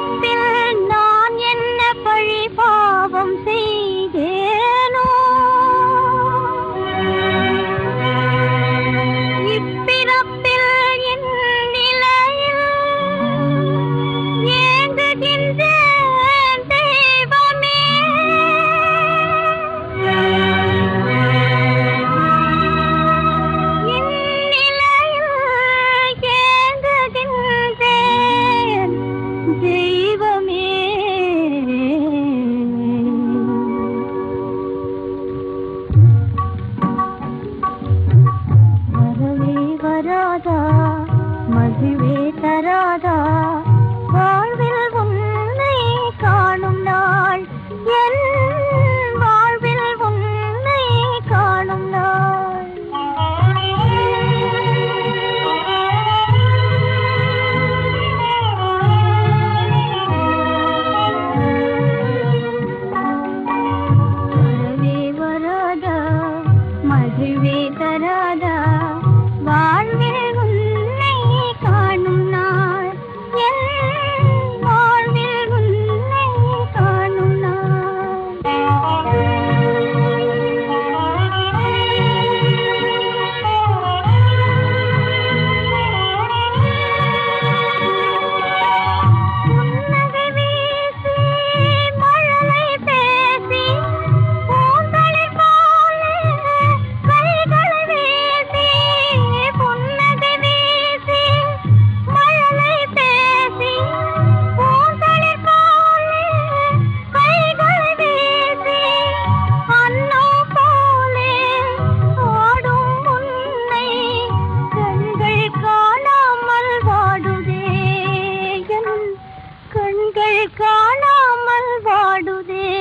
இப்பிறப்பில் நான் என்ன பழி பாவம் செய்தேனோ இப்பிறப்பில் என் நிலையில் ஏங்குகின்றேன் தெய்வமே இந்நிலையில் ஏங்குகின்றேன் தெய்வமே வரவே வராதா மகிழ்வே தராதா வாழ்வில் உன்னை காணும் நாள் என் வாழ்வில் உன்னை காணும் நாள் வரவே வராதா மகிழ்வே தராதா வாழ்வில் உன்னை காணும் நாள் என் வாழ்வில் உன்னை காணும் நாள் புன்னகை வீசி மழலை பேசி பூந்தளிர் போல கைகளை வீசி புன்னகை வீசி மழலை பேசி பூந்தளிர் போல கைகளை வீசி அன்னோ போலே ஆடும் உன்னை கண்கள் காணாமல் வாடுதே என் கண்கள் காணாமல் வாடுதே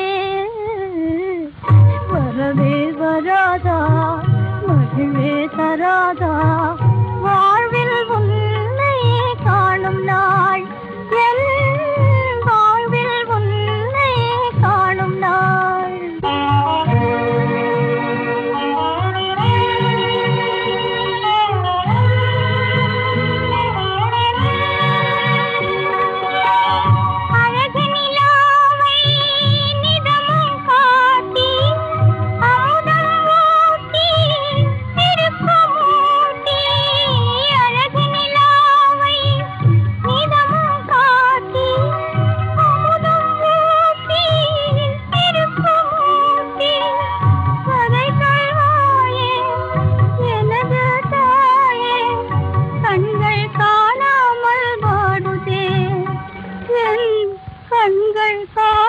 வரவே வராதா மகிழ்வே தராதா வாழ்வில் உன்னை காணும் நாள் என் வாழ்வில் உன்னை காணும் நாள் அழகு நிலாவை நிதமும் காட்டி அமுதம் ஊட்டி விருப்பமூட்டி அழகு நிலாவை நிதமும் காட்டி அமுதம் ஊட்டி விருப்பமூட்டி கதை சொல்வாயே எனது தாயே கண்கள் காணாமல் வாடுதே என் கண்கள் கா